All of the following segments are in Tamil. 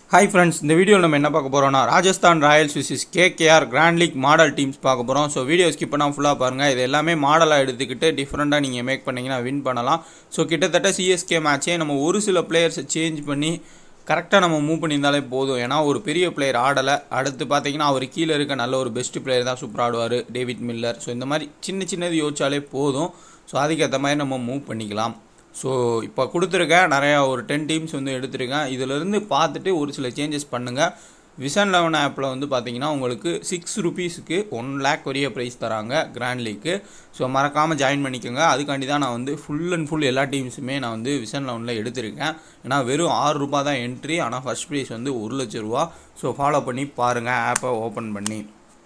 ஹாய் ஃப்ரெண்ட்ஸ் இந்த வீடியோவில் நம்ம என்ன பார்க்க போகிறோம்னா Rajasthan Royals versus KKR grand league model teams பார்க்க போகிறோம் ஸோ வீடியோ ஸ்கிப் பண்ணால் ஃபுல்லாக பாருங்கள் இது எல்லாமே மாடலாக எடுத்துக்கிட்டு டிஃப்ரெண்ட்டாக நீங்கள் மேக் பண்ணிங்கன்னா வின் பண்ணலாம் ஸோ கிட்டத்தட்ட சிஎஸ்கே மேட்சே நம்ம ஒரு சில பிளேயர்ஸை சேஞ்ச் பண்ணி கரெக்டாக நம்ம மூவ் பண்ணியிருந்தாலே போதும் ஏன்னா ஒரு பெரிய பிளேயர் ஆடலை அடுத்து பார்த்தீங்கன்னா அவர் கீழே இருக்க நல்ல ஒரு பெஸ்ட் பிளேயர் தான் சூப்பர் ஆடுவார் டேவிட் மில்லர் ஸோ இந்த மாதிரி சின்ன சின்னது யோசிச்சாலே போதும் ஸோ அதுக்கேற்ற மாதிரி நம்ம மூவ் பண்ணிக்கலாம் ஸோ இப்போ கொடுத்துருக்கேன் நிறையா ஒரு டென் டீம்ஸ் வந்து எடுத்திருக்கேன் இதிலிருந்து பார்த்துட்டு ஒரு சில சேஞ்சஸ் பண்ணுங்கள் விசன் லெவன் ஆப்பில் வந்து பார்த்தீங்கன்னா உங்களுக்கு சிக்ஸ் ருபீஸுக்கு ஒன் லேக் வரைய ப்ரைஸ் தராங்க கிராண்ட் லீக்கு ஸோ மறக்காமல் ஜாயின் பண்ணிக்கோங்க அதுக்காண்டி தான் நான் வந்து ஃபுல் அண்ட் ஃபுல் எல்லா டீம்ஸுமே நான் வந்து விசன் லெவனில் எடுத்திருக்கேன் ஏன்னா வெறும் ஆறு ரூபா தான் என்ட்ரி ஆனால் ஃபஸ்ட் ப்ரைஸ் வந்து ஒரு லட்ச ரூபா ஸோ ஃபாலோ பண்ணி பாருங்கள் ஆப்பை ஓப்பன் பண்ணி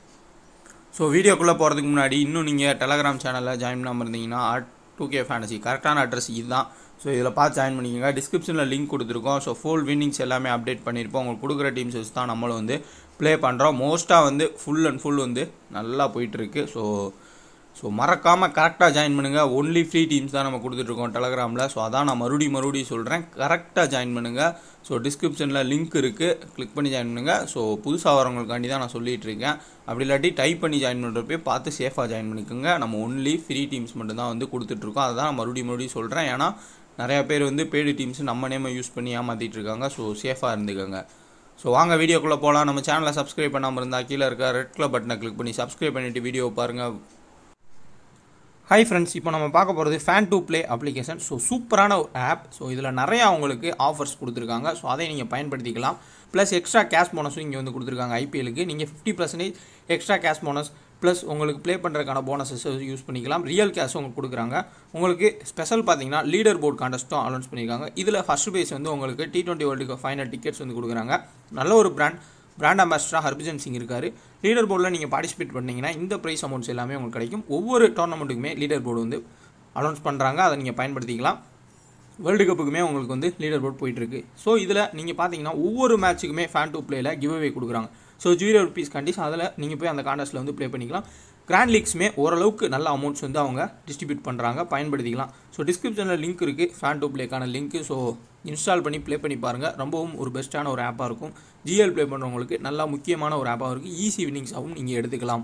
ஸோ வீடியோக்குள்ளே போகிறதுக்கு முன்னாடி இன்னும் நீங்கள் டெலகிராம் சேனலில் ஜாயின் பண்ணாமல் இருந்தீங்கன்னா டூ கே ஃபேண்டசி கரெக்டான அட்ரஸ் இதுதான் ஸோ இதில் பார்த்து ஜாயின் பண்ணிக்கோங்க டிஸ்கிரிப்ஷனில் லிங்க் கொடுத்துருக்கோம் ஸோ ஃபுல் வின்னிங்ஸ் எல்லாமே அப்டேட் பண்ணியிருப்போம் உங்களுக்கு கொடுக்குற டீம்ஸ் வச்சு தான் நம்மளும் வந்து ப்ளே பண்ணுறோம் மோஸ்ட்டாக வந்து ஃபுல் அண்ட் ஃபுல் வந்து நல்லா போயிட்டுருக்கு ஸோ ஸோ மறக்காமல் கரெக்டாக ஜாயின் பண்ணுங்கள் ஒன்லி ஃப்ரீ டீம்ஸ் தான் நம்ம கொடுத்துட்ருக்கோம் டெலகிராமில் ஸோ அதான் நான் மறுபடியும் மறுபடியும் சொல்கிறேன் கரெக்டாக ஜாயின் பண்ணுங்கள் ஸோ டிஸ்கிரிப்ஷனில் லிங்க் இருக்குது கிளிக் பண்ணி ஜாயின் பண்ணுங்கள் ஸோ புதுசாக வரவங்களுக்காண்டி தான் நான் சொல்லிகிட்டு இருக்கேன் அப்படி இல்லாட்டி டைப் பண்ணி ஜாயின் பண்ணுறப்பே பார்த்து சேஃபாக ஜாயின் பண்ணிக்கோங்க நம்ம ஒன்லி ஃப்ரீ டீம்ஸ் மட்டும்தான் வந்து கொடுத்துட்ருக்கோம் அதை தான் நான் மறுபடியும் மறுபடியும் சொல்கிறேன் ஏன்னா நிறையா பேர் வந்து பேடு டீம்ஸ் நம்ம நேமை யூஸ் பண்ணி ஏமாற்றிட்டு இருக்காங்க ஸோ சேஃபாக இருந்துக்கோங்க ஸோ வாங்க வீடியோக்குள்ளே போகலாம் நம்ம சேனலை சப்ஸ்கிரைப் பண்ணாமல் இருந்தால் கீழே இருக்க ரெட் கலர் பட்டனை கிளிக் பண்ணி சப்ஸ்கிரைப் பண்ணிவிட்டு வீடியோ பாருங்கள் ஹாய் ஃப்ரெண்ட்ஸ் இப்போ நம்ம பார்க்க போகிறது fan to play application so சூப்பரான ஒரு ஆப் ஸோ இதில் நிறையா உங்களுக்கு ஆஃபர்ஸ் கொடுத்துருக்காங்க ஸோ அதை நீங்கள் பயன்படுத்திக்கலாம் ப்ளஸ் எக்ஸ்ட்ரா கேஷ் போனஸும் இங்கே வந்து கொடுத்துருக்காங்க ஐபிஎலுக்கு நீங்கள் fifty percentage extra cash bonus plus உங்களுக்கு ப்ளே பண்ணுறதுக்கான போனஸஸ் யூஸ் பண்ணிக்கலாம் ரியல் கேஷும் உங்களுக்கு கொடுக்குறாங்க உங்களுக்கு ஸ்பெஷல் பார்த்தீங்கன்னா லீடர் போர்ட் கான்டெஸ்ட்டும் அனௌன்ஸ் பண்ணியிருக்காங்க இதில் ஃபஸ்ட் பேஸ் வந்து உங்களுக்கு T twenty world final tickets வந்து கொடுக்குறாங்க நல்ல ஒரு பிராண்ட் பிராண்ட் அம்பாசிடராக ஹர்பஜன் சிங் இருக்கார் லீடர் போர்டில் நீங்கள் பார்ட்டிசிபேட் பண்ணிங்கன்னா இந்த ப்ரைஸ் அமௌண்ட்ஸ் எல்லாமே உங்களுக்கு கிடைக்கும் ஒவ்வொரு டோர்னமெண்ட்டுக்குமே லீடர் போர்டு வந்து அனௌன்ஸ் பண்ணுறாங்க அதை நீங்கள் பயன்படுத்திக்கலாம் வேர்ல்டு கப்புக்குமே உங்களுக்கு வந்து லீடர் போர்ட் போயிட்டுருக்கு ஸோ இதில் நீங்கள் பார்த்தீங்கன்னா ஒவ்வொரு மேட்ச்சுக்குமே ஃபேன் டூ பிளேயில் கிவ் அவே கொடுக்குறாங்க ஸோ ஜீரோ ருபீஸ் கண்டிஸ் அதில் நீங்கள் போய் அந்த கான்டெஸ்ட்டில் வந்து ப்ளே பண்ணிக்கலாம் கிராண்ட் லீக்ஸுமே ஓரளவுக்கு நல்ல அமௌண்ட்ஸ் வந்து அவங்க டிஸ்ட்ரிபியூட் பண்ணுறாங்க பயன்படுத்திக்கலாம் ஸோ டிஸ்கிரிப்ஷனில் லிங்க் இருக்குது ஃபேன் டூ ப்ளேக்கான லிங்க்கு ஸோ இன்ஸ்டால் பண்ணி ப்ளே பண்ணி பாருங்கள் ரொம்பவும் ஒரு பெஸ்ட்டான ஒரு ஆப்பாக இருக்கும் ஜிஎல் ப்ளே பண்ணுறவங்களுக்கு நல்லா முக்கியமான ஒரு ஆப்பாக இருக்குது ஈஸி வின்னிங்ஸாகவும் நீங்கள் எடுத்துக்கலாம்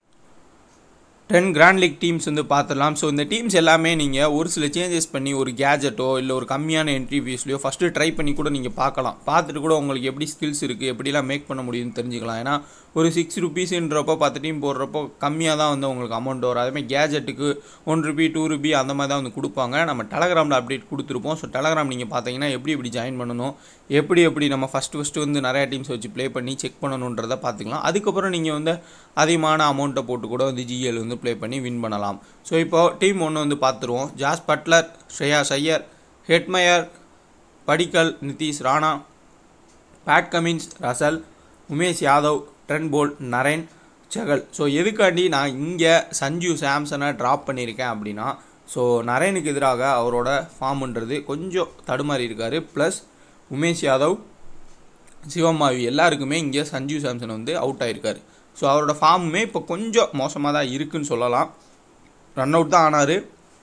டென் கிராண்ட் லீக் டீம்ஸ் வந்து பார்த்துடலாம் ஸோ இந்த டீம்ஸ் எல்லாமே நீங்கள் ஒரு சில சேஞ்சஸ் பண்ணி ஒரு கேஜெட்டோ இல்லை ஒரு கம்மியான என்ட்ரி ஃபீஸ்லையோ ஃபஸ்ட்டு ட்ரை பண்ணி கூட நீங்கள் பார்க்கலாம் பார்த்துட்டு கூட உங்களுக்கு எப்படி ஸ்கில்ஸ் இருக்குது எப்படிலாம் மேக் பண்ண முடியும்னு தெரிஞ்சுக்கலாம் ஏன்னா ஒரு சிக்ஸ் ருபீஸ்ன்றப்போ பத்து டீம் போடுறப்போ கம்மியாக தான் வந்து உங்களுக்கு அமௌண்ட் வரும் அதேமாதிரி கேஜெட்டுக்கு ஒன் ருபி டூ ருபி அந்த மாதிரி தான் வந்து கொடுப்பாங்க நம்ம டெலகிராமில் அப்டேட் கொடுத்துருப்போம் ஸோ டெலகிராம் நீங்கள் பார்த்தீங்கன்னா எப்படி எப்படி ஜாயின் பண்ணணும் எப்படி எப்படி நம்ம ஃபஸ்ட்டு ஃபஸ்ட்டு வந்து நிறையா டீம்ஸ் வச்சு ப்ளே பண்ணி செக் பண்ணணுன்றதை பார்த்துக்கலாம் அதுக்கப்புறம் நீங்கள் வந்து அதிகமான அமௌண்ட்டை போட்டு கூட வந்து ஜிஎல் வந்து ப்ளே பண்ணி வின் பண்ணலாம் ஸோ இப்போ டீம் ஒன்று வந்து பார்த்துருவோம் Jos Buttler Shreyas Iyer Hetmyer Padikkal Nitish Rana Pat Cummins Russell Umesh Yadav Trent Boult Narine Chahal so எதுக்காண்டி நான் இங்கே சஞ்சு சாம்சனை ட்ராப் பண்ணியிருக்கேன் அப்படின்னா ஸோ நரேனுக்கு எதிராக அவரோட ஃபார்ம்ன்றது கொஞ்சம் தடுமாறி இருக்கார் ப்ளஸ் உமேஷ் யாதவ் சிவமாவி எல்லாருக்குமே இங்கே சஞ்சீவ் சாம்சன் வந்து அவுட் ஆயிருக்காரு ஸோ அவரோட ஃபார்முமே இப்போ கொஞ்சம் மோசமாக தான் இருக்குன்னு சொல்லலாம் ரன் அவுட் தான் ஆனார்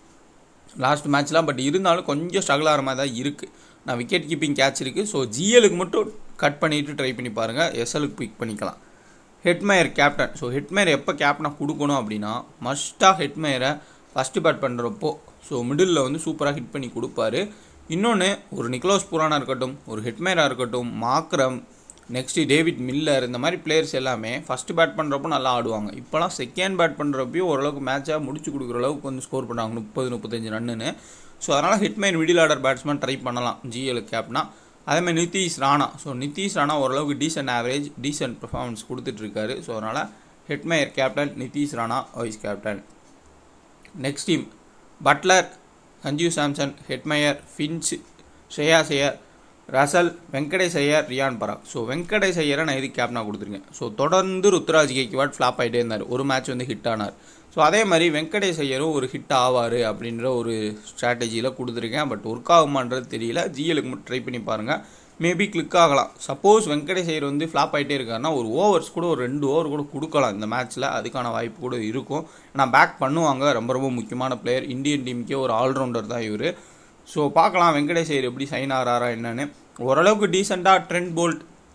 லாஸ்ட் மேட்ச்லாம் பட் இருந்தாலும் கொஞ்சம் ஸ்ட்ரகிள் ஆகிற மாதிரி தான் இருக்குது நான் விக்கெட் கீப்பிங் கேட்ச் இருக்குது ஸோ ஜிஎலுக்கு மட்டும் கட் பண்ணிவிட்டு ட்ரை பண்ணி பாருங்கள் எஸ்எலுக்கு பிக் பண்ணிக்கலாம் ஹெட்மயர் கேப்டன் ஸோ ஹெட்மயர் எப்போ கேப்டனாக கொடுக்கணும் அப்படின்னா மஸ்ட்டாக ஹெட்மயரை ஃபஸ்ட்டு பேட் பண்ணுறப்போ ஸோ மிடில் வந்து சூப்பராக ஹிட் பண்ணி கொடுப்பாரு இன்னொன்று ஒரு நிக்லோஸ் புரானா இருக்கட்டும் ஒரு ஹெட்மேராக இருக்கட்டும் மாக்ரம் நெக்ஸ்ட்டு டேவிட் மில்லர் இந்த மாதிரி பிளேயர்ஸ் எல்லாமே ஃபஸ்ட்டு பேட் பண்ணுறப்போ நல்லா ஆடுவாங்க இப்போலாம் செகண்ட் பேட் பண்ணுறப்பையும் ஓரளவுக்கு மேட்சாக முடிச்சு கொடுக்குற அளவுக்கு வந்து ஸ்கோர் பண்ணுறாங்க முப்பது முப்பத்தஞ்சு ரன்னுன்னு ஸோ அதனால் Hetmyer middle order batsman try பண்ணலாம் ஜிஎல் கேப்னா அதேமாதிரி நிதிஷ் ராணா ஸோ நிதிஷ் ராணா ஓரளவுக்கு டீசென்ட் ஆவரேஜ் டீசென்ட் பர்ஃபார்மன்ஸ் கொடுத்துட்ருக்காரு ஸோ அதனால் Hetmyer captain Nitish Rana vice captain next team Buttler Sanjeev Samson Hetmyer Finch Shreyas Iyer Russell Venkatesh Iyer Riyan Parag so Venkatesh ஐயரை நான் எதுக்கு கேப்னாக கொடுத்துருக்கேன் ஸோ தொடர்ந்து ருத்ராஜ் கேக்வாட் ஃப்ளாப் ஆகிட்டே இருந்தார் ஒரு மேட்ச் வந்து ஹிட் ஆனார் ஸோ அதே மாதிரி வெங்கடேஷ் ஐயரும் ஒரு ஹிட் ஆவார் அப்படின்ற ஒரு ஸ்ட்ராட்டஜியில் கொடுத்துருக்கேன் பட் ஒர்க் ஆகுமான்றது தெரியல ஜிஎலுக்கு மட்டும் ட்ரை பண்ணி பாருங்கள் மேபி கிளிக் ஆகலாம் சப்போஸ் வெங்கடேஷ் ஐயர் வந்து ஃப்ளாப் ஆகிட்டே இருக்காருன்னா ஒரு ஓவர்ஸ் கூட ஒரு ரெண்டு ஓவர் கூட கொடுக்கலாம் இந்த மேட்ச்சில் அதுக்கான வாய்ப்பு கூட இருக்கும் ஆனால் பேக் பண்ணுவாங்க ரொம்ப ரொம்ப முக்கியமான பிளேயர் இந்தியன் டீமுக்கே ஒரு ஆல்ரவுண்டர் தான் இவர் ஸோ பார்க்கலாம் வெங்கடேஷ் ஐயர் எப்படி சைன் ஆகிறாரா என்னன்னு ஓரளவுக்கு டீசெண்டாக ட்ரெண்ட் போல்ட்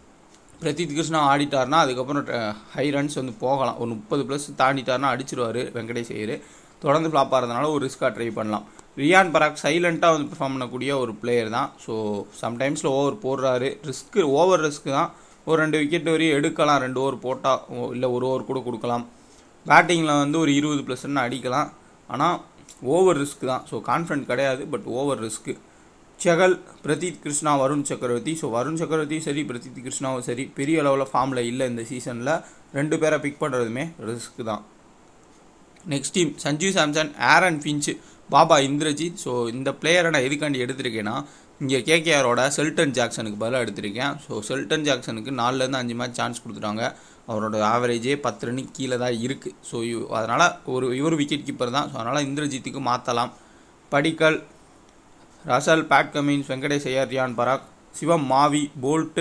பிரதீத் கிருஷ்ணா ஆடிட்டார்னா அதுக்கப்புறம் ஹை ரன்ஸ் வந்து போகலாம் ஒரு முப்பது ப்ளஸ் தாண்டிட்டார்னா அடிச்சிருவார் வெங்கடேஷ் ஐயர் தொடர்ந்து ஃப்ளாப் ஆகிறதுனால ஒரு ரிஸ்க்காக ட்ரை பண்ணலாம் ரியான் பராக் சைலண்ட்டாக வந்து பெர்ஃபார்ம் பண்ணக்கூடிய ஒரு பிளேயர் தான் ஸோ சம்டைம்ஸில் ஓவர் போடுறாரு ரிஸ்க்கு ஓவர் ரிஸ்க்கு தான் ஒரு ரெண்டு விக்கெட் வரையும் எடுக்கலாம் ரெண்டு ஓவர் போட்டால் இல்லை ஒரு ஓவர் கூட கொடுக்கலாம் பேட்டிங்கில் வந்து ஒரு இருபது ப்ளஸ் ரன் அடிக்கலாம் ஆனால் ஓவர் ரிஸ்க் தான் ஸோ கான்ஃபிடன்ட் கிடையாது but over risk Chahal Prasidh Krishna Varun Chakravarthy so Varun சக்கரவர்த்தியும் சரி பிரதீத் கிருஷ்ணாவும் சரி பெரிய அளவில் ஃபார்மில் இல்லை இந்த சீசனில் ரெண்டு பேரை பிக் பண்ணுறதுமே ரிஸ்க் தான் next team Sanjeev Samson Aaron Finch Baba Indrajith so இந்த பிளேயரை நான் எதுக்காண்டி எடுத்திருக்கேன்னா இங்கே கேகேஆரோட செல்டன் ஜாக்சனுக்கு பதிலாக எடுத்திருக்கேன் ஸோ செல்டன் ஜாக்சனுக்கு நாலுலேருந்து அஞ்சு மேட்ச் சான்ஸ் கொடுத்துட்டாங்க அவரோட ஆவரேஜே பத்து ரன்னுக்கு கீழே தான் இருக்குது ஸோ அதனால் ஒரு இவர் விக்கெட் கீப்பர் தான் ஸோ அதனால் இந்திரஜித்துக்கு மாற்றலாம் Padikkal Russell Pat Cummins Venkatesh Iyer Riyan Parag Shivam Mavi Boult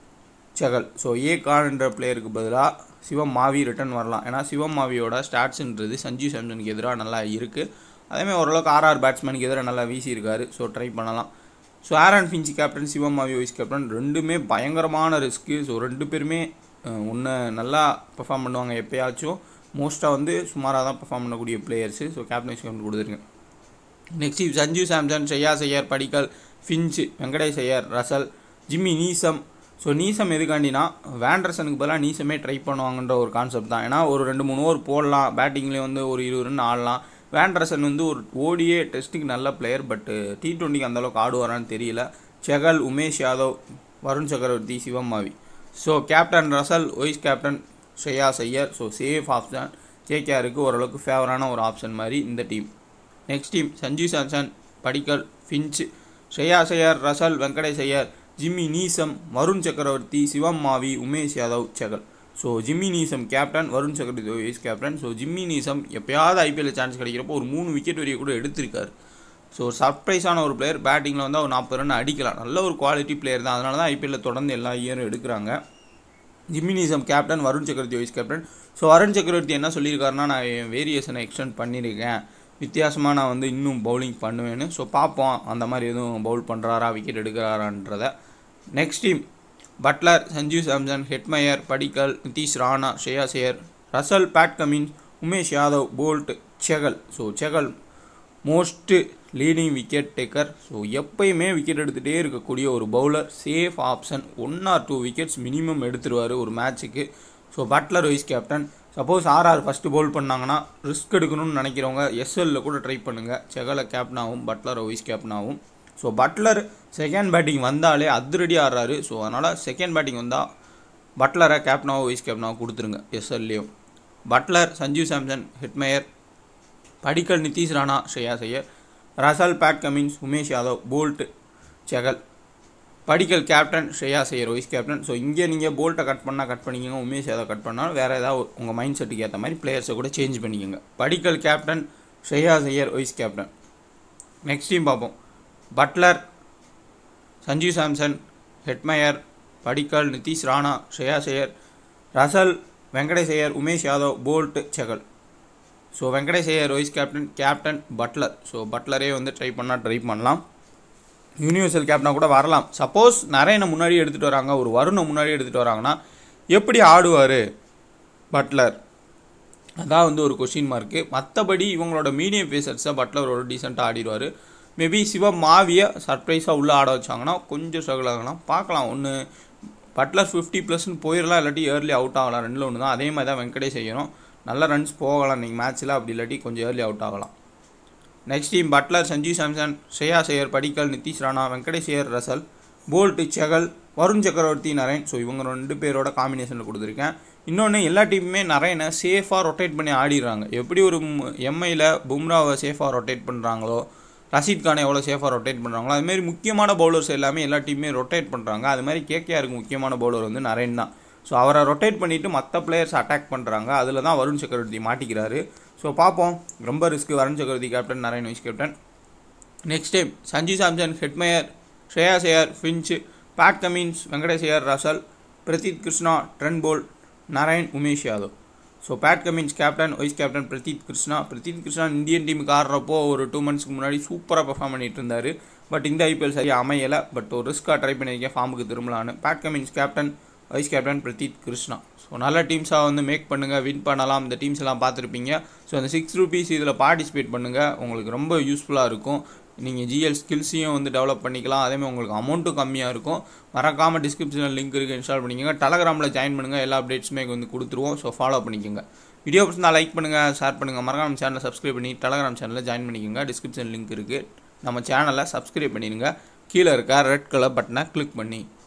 Chahal so A Khan என்ற பிளேயருக்கு பதிலாக சிவம் மாவி ரிட்டர்ன் வரலாம் ஏன்னா சிவம் மாவியோட ஸ்டாட்ஸுன்றது சஞ்சீவ் சாம்சனுக்கு எதிராக நல்லா இருக்குது அதேமாதிரி ஓரளவுக்கு ஆர்ஆர் பேட்ஸ்மேனுக்கு எதிராக நல்லா வீசியிருக்காரு ஸோ ட்ரை பண்ணலாம் ஸோ ஆரன் ஃபின்ச்சி captain Shivam Mavi vice captain ரெண்டுமே பயங்கரமான ரிஸ்க்கு ஸோ ரெண்டு பேருமே ஒன்று நல்லா பெர்ஃபார்ம் பண்ணுவாங்க எப்போயாச்சும் மோஸ்ட்டாக வந்து சுமாராக தான் பெர்ஃபார்ம் பண்ணக்கூடிய பிளேயர்ஸு ஸோ கேப்டன் வைஸ் கேப்டன் கொடுத்துருங்க நெக்ஸ்ட் சஞ்சீவ் சாம்சன் ஷெய்யாஸ் Iyer Padikkal Finch Venkatesh Iyer Russell Jimmy Neesham so Neesham எதுக்காண்டினா வேண்டர்சனுக்கு பதிலாக நீசமே ட்ரை பண்ணுவாங்கன்ற ஒரு கான்செப்ட் தான் ஏன்னா ஒரு ரெண்டு மூணு ஓவர் போடலாம் பேட்டிங்லேயே வந்து ஒரு இருபது ரன் ஆடலாம் வேண்டர்சன் வந்து ஒரு ஓடியே டெஸ்ட்டுக்கு நல்ல பிளேயர் பட்டு டி ட்வெண்ட்டிக்கு அந்தளவுக்கு ஆடுவாரான்னு தெரியல செகல் Umesh Yadav Varun Chakravarthy Shivam Mavi so captain Russell vice captain Shreyas Iyer so safe option கேகேஆருக்கு ஓரளவுக்கு ஃபேவரான ஒரு ஆப்ஷன் மாதிரி இந்த team next team Sanjeev Samson Padikkal Finch Shreyas Iyer Russell Venkatesh Iyer Jimmy Neesham Varun Chakravarthy Shivam Mavi Umesh Yadav Chahal so Jimmy Neesham captain Varun Chakravarthy vice captain so Jimmy நீசம் எப்பயாவது ஐபிஎல் சான்ஸ் கிடைக்கிறப்போ ஒரு மூணு விக்கெட் வரைய கூட எடுத்திருக்காரு ஸோ சர்ப்ரைஸான ஒரு பிளேயர் பேட்டிங்கில் வந்து ஒரு நாற்பது ரன் அடிக்கலாம் நல்ல ஒரு குவாலிட்டி பிளேயர் தான் அதனால தான் ஐபிஎல்ல தொடர்ந்து எல்லா இயரும் எடுக்கிறாங்க ஜிம்மினிசம் captain Varun Chakravarthy vice captain so Varun சக்கரவர்த்தி என்ன சொல்லியிருக்காருன்னா நான் என் வேரியேஷனை எக்ஸ்டெண்ட் பண்ணியிருக்கேன் வித்தியாசமாக நான் வந்து இன்னும் பவுலிங் பண்ணுவேன்னு ஸோ பார்ப்போம் அந்த மாதிரி எதுவும் பவுல் பண்ணுறாரா விக்கெட் எடுக்கிறாரான்றத next team Buttler Sanjeev Samson Hetmyer Padikkal Nitish Rana Shreyas Iyer Russell Pat Cummins Umesh Yadav Boult Chahal so Chahal most leading wicket taker so எப்பயுமே விக்கெட் எடுத்துகிட்டே இருக்கக்கூடிய ஒரு bowler safe option one or two wickets minimum எடுத்துருவார் ஒரு மேட்ச்சுக்கு so Buttler vice captain suppose RR first bowl பண்ணாங்கன்னா ரிஸ்க் எடுக்கணும்னு நினைக்கிறவங்க எஸ்எல்ல கூட ட்ரை பண்ணுங்கள் செகலை கேப்டனாகவும் Buttler vice கேப்டனாகவும் so Buttler second batting வந்தாலே அதிரடி ஆடுறாரு ஸோ அதனால் செகண்ட் பேட்டிங் வந்தால் பட்லரை கேப்டனாவோ வைஸ் கேப்டனாவோ கொடுத்துருங்க எஸ்எல்லையும் Buttler Sanjeev Samson Hetmyer Padikkal Nitish Rana Shreyas Iyer Russell Pat Cummins Umesh Yadav Boult Chahal Padikkal captain Shreyas Iyer vice captain so இங்கே நீங்கள் போல்ட்டை கட் பண்ணால் கட் பண்ணிக்கோங்க உமேஷ் யாதவ் கட் பண்ணால் வேறு ஏதாவது உங்கள் மைண்ட் செட்டுக்கு ஏற்ற மாதிரி பிளேயர்ஸை கூட சேஞ்ச் பண்ணிக்கோங்க Padikkal captain Shreyas Iyer vice captain next team பார்ப்போம் Buttler Sanjeev Samson Hetmyer Padikkal Nitish Rana Shreyas Iyer Russell Venkatesh Iyer Umesh Yadav Boult Chahal so Venkatesh Iyer vice captain captain Buttler so பட்லரே வந்து ட்ரை பண்ணால் ட்ரை பண்ணலாம் யூனிவர்சல் கேப்டனாக கூட வரலாம் சப்போஸ் நரேனை முன்னாடி எடுத்துகிட்டு வராங்க ஒரு வருணை முன்னாடி எடுத்துகிட்டு வராங்கன்னா எப்படி ஆடுவார் பட்லர் அதான் வந்து ஒரு கொஷின் மார்க்கு மற்றபடி இவங்களோட மீடியம் பேசர்ஸை பட்லர் ஒரு டீசெண்டாக ஆடிடுவார் மேபி சிவம் மாவியை சர்ப்ரைஸாக உள்ளே ஆட வச்சாங்கன்னா கொஞ்சம் ஸ்ட்ரகிள் ஆகலாம் பார்க்கலாம் ஒன்று பட்லர் ஃபிஃப்டி ப்ளஸ்னு போயிடலாம் இல்லாட்டி ஏர்லி அவுட் ஆகலாம் ரெண்டில் ஒன்று தான் அதே மாதிரி தான் வெங்கடேஷ் செய்யணும் நல்ல ரன்ஸ் போகலாம் நீங்கள் மேட்ச்சில் அப்படி இல்லாட்டி கொஞ்சம் ஏர்லி அவுட் ஆகலாம் next team Buttler Sanjeev Samson Shreyas Iyer Padikkal Nitish Rana Venkatesh Iyer Russell Boult Chahal Varun Chakravarthy Narine so இவங்க ரெண்டு பேரோட காம்பினேஷனில் கொடுத்துருக்கேன் இன்னொன்று எல்லா டீமுமே நரேனை சேஃபாக ரொட்டேட் பண்ணி ஆடிடுறாங்க எப்படி ஒரு எம்ஐயில் பும்ராவை சேஃபாக ரொட்டேட் பண்ணுறாங்களோ ரஷீத் கானை எவ்வளோ சேஃபாக ரொட்டேட் பண்ணுறாங்களோ அதுமாரி முக்கியமான பவுலர்ஸ் எல்லாமே எல்லா டீமுமே ரொட்டேட் பண்ணுறாங்க அது மாதிரி கேகேஆருக்கு முக்கியமான பவுலர் வந்து நரேன் தான் ஸோ அவரை ரொட்டேட் பண்ணிவிட்டு மற்ற பிளேயர்ஸ் அட்டாக் பண்ணுறாங்க அதில் தான் வருண் சக்கரவர்த்தி மாட்டிக்கிறாரு ஸோ பார்ப்போம் ரொம்ப risk Varun Chakravarthy captain Narine vice captain next time Sanjeev Samson Hetmyer Shreyas Iyer Finch Pat Cummins Venkatesh Iyer Russell Prasidh Krishna Trent Boult Narine Umesh Yadav so Pat Cummins captain vice captain Prasidh Krishna Prasidh Krishna Indian டீமுக்கு ஆடுறப்போ ஒரு டூ மந்த்ஸ்க்கு முன்னாடி சூப்பராக பெர்ஃபார்ம் பண்ணிட்டு இருந்தார் பட் இந்த ஐபிஎல் சரியாக அமையலை பட் ஒரு ரிஸ்க்காக ட்ரை பண்ணியிருக்கேன் ஃபார்முக்கு திரும்பலான்னு Pat Cummins captain vice captain Prasidh Krishna so நல்ல டீம்ஸாக வந்து மேக் பண்ணுங்கள் வின் பண்ணலாம் இந்த டீம்ஸ் எல்லாம் பார்த்துருப்பீங்க ஸோ அந்த சிக்ஸ் ருபீஸ் இதில் பார்ட்டிசிபேட் பண்ணுங்கள் உங்களுக்கு ரொம்ப யூஸ்ஃபுல்லாக இருக்கும் நீங்கள் ஜிஎல் ஸ்கில்ஸையும் வந்து டெவலப் பண்ணிக்கலாம் அதேமாதிரி உங்களுக்கு அமௌண்ட்டும் கம்மியாக இருக்கும் மறக்காமல் டிஸ்கிரிப்ஷனில் லிங்க் இருக்குது இன்ஸ்டால் பண்ணிக்கோங்க டெலகிராமில் ஜாயின் பண்ணுங்கள் எல்லா அப்டேட்ஸுமே வந்து கொடுத்துருவோம் ஸோ ஃபாலோ பண்ணிக்கோங்க வீடியோ பிடிச்சிருந்தா லைக் பண்ணுங்கள் ஷேர் பண்ணுங்கள் மறக்காம சேனலை சப்ஸ்கிரைப் பண்ணி டெலகிராம் சேனலில் ஜாயின் பண்ணிக்கோங்க டிஸ்கிரிப்ஷன் லிங்க் இருக்குது நம்ம சேனலை சப்ஸ்கிரைப் பண்ணிடுங்க கீழே இருக்க ரெட் கலர் பட்டனை கிளிக் பண்ணி